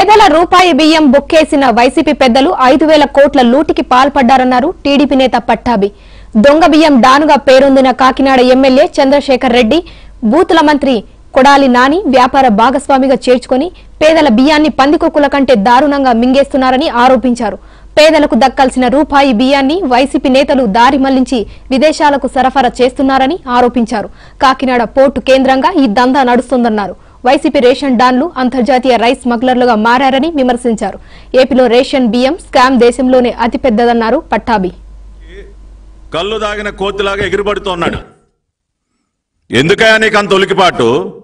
పేదల రూపాయి బియ్యం బుక్కేసిన వైసీపీ పెద్దలు ఐదు వేల కోట్ల లూటికి పాల్పడ్డారన్నారు టీడీపీ నేత పట్టాభి దొంగ బియ్యం డానుగా పేరొందిన కాకినాడ ఎమ్మెల్యే చంద్రశేఖర్ రెడ్డి బూతుల మంత్రి కొడాలి నాని వ్యాపార భాగస్వామిగా చేర్చుకొని పేదల బియ్యాన్ని పందికొక్కుల కంటే దారుణంగా మింగేస్తున్నారని ఆరోపించారు పేదలకు దక్కాల్సిన రూపాయి బియ్యాన్ని వైసీపీ నేతలు దారి మళ్లించి విదేశాలకు సరఫరా చేస్తున్నారని ఆరోపించారు కాకినాడ పోర్టు కేంద్రంగా ఈ దందా నడుస్తోందన్నారు వైసీపీ రేషన్ డాన్లు అంతర్జాతీయ రైస్ స్మగ్లర్లుగా మారారని విమర్శించారు ఏపీలో రేషన్ బియ్యం స్కామ్ దేశంలోనే అతిపెద్దదన్నారు పట్టాభి కళ్ళు దాగిన కోతిలాగా ఎగిరిపడుతున్నాడు ఎందుకయ్యా నీకు అంత ఉలికిపాటు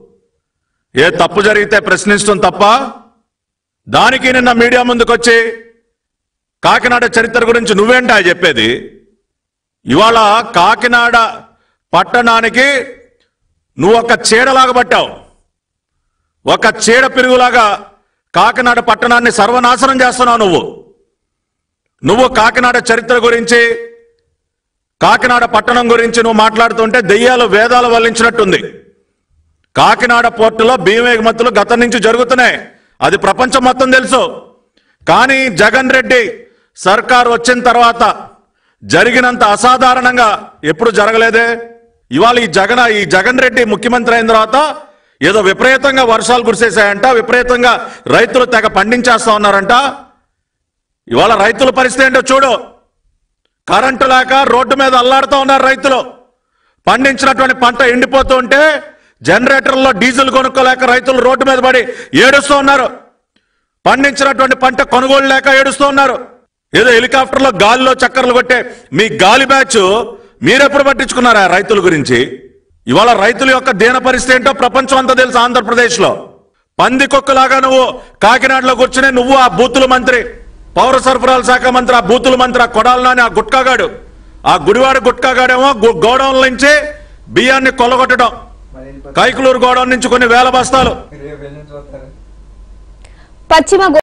ఏ తప్పు జరిగితే ప్రశ్నించడం తప్ప దానికి నిన్న మీడియా ముందుకొచ్చి కాకినాడ చరిత్ర గురించి నువ్వేంటా చెప్పేది ఇవాళ కాకినాడ పట్టణానికి నువ్వు ఒక చీడలాగా పట్టావు ఒక చీడ పిరుగులాగా కాకినాడ పట్టణాన్ని సర్వనాశనం చేస్తున్నావు నువ్వు నువ్వు కాకినాడ చరిత్ర గురించి కాకినాడ పట్టణం గురించి నువ్వు మాట్లాడుతుంటే దెయ్యాలు వేదాలు వల్లించినట్టుంది కాకినాడ పోర్టులో బియ్యం ఎగుమతులు గతం నుంచి జరుగుతున్నాయి అది ప్రపంచం మొత్తం తెలుసు కానీ జగన్ రెడ్డి సర్కార్ వచ్చిన తర్వాత జరిగినంత అసాధారణంగా ఎప్పుడు జరగలేదే ఇవాళ ఈ జగన్ ఈ జగన్ రెడ్డి ముఖ్యమంత్రి అయిన తర్వాత ఏదో విపరీతంగా వర్షాలు కురిసేసాయంట విపరీతంగా రైతులు తెగ పండించేస్తా ఉన్నారంట ఇవాళ రైతుల పరిస్థితి ఏంటో చూడు కరెంటు లేక రోడ్డు మీద అల్లాడుతూ ఉన్నారు రైతులు పండించినటువంటి పంట ఎండిపోతూ ఉంటే జనరేటర్లో డీజిల్ కొనుక్కోలేక రైతులు రోడ్డు మీద పడి ఏడుస్తూ ఉన్నారు పండించినటువంటి పంట కొనుగోలు లేక ఏడుస్తూ ఉన్నారు ఏదో హెలికాప్టర్లో గాలిలో చక్కర్లు కొట్టే మీ గాలి బ్యాచ్ మీరెప్పుడు పట్టించుకున్నారా రైతుల గురించి ఇవాళ రైతుల యొక్క దీన పరిస్థితి ఏంటో ప్రపంచం అంతా తెలుసు ఆంధ్రప్రదేశ్లో పంది కుక్కలాగా నువ్వు కాకినాడలో కూర్చుని నువ్వు ఆ బూతుల మంత్రి పౌర సరఫరాల శాఖ మంత్రి ఆ బూతుల మంత్రి ఆ కొడాలని ఆ గుట్కాగాడు ఆ గుడివాడ గుట్కాగాడేమో గు- గోడౌన్ల నుంచి బియ్యాన్ని కొల్లగొట్టడం కైకులూరు గోడౌన్ నుంచి కొన్ని వేల బస్తాలు రేపు వెళ్ళి చూస్తారు పశ్చిమ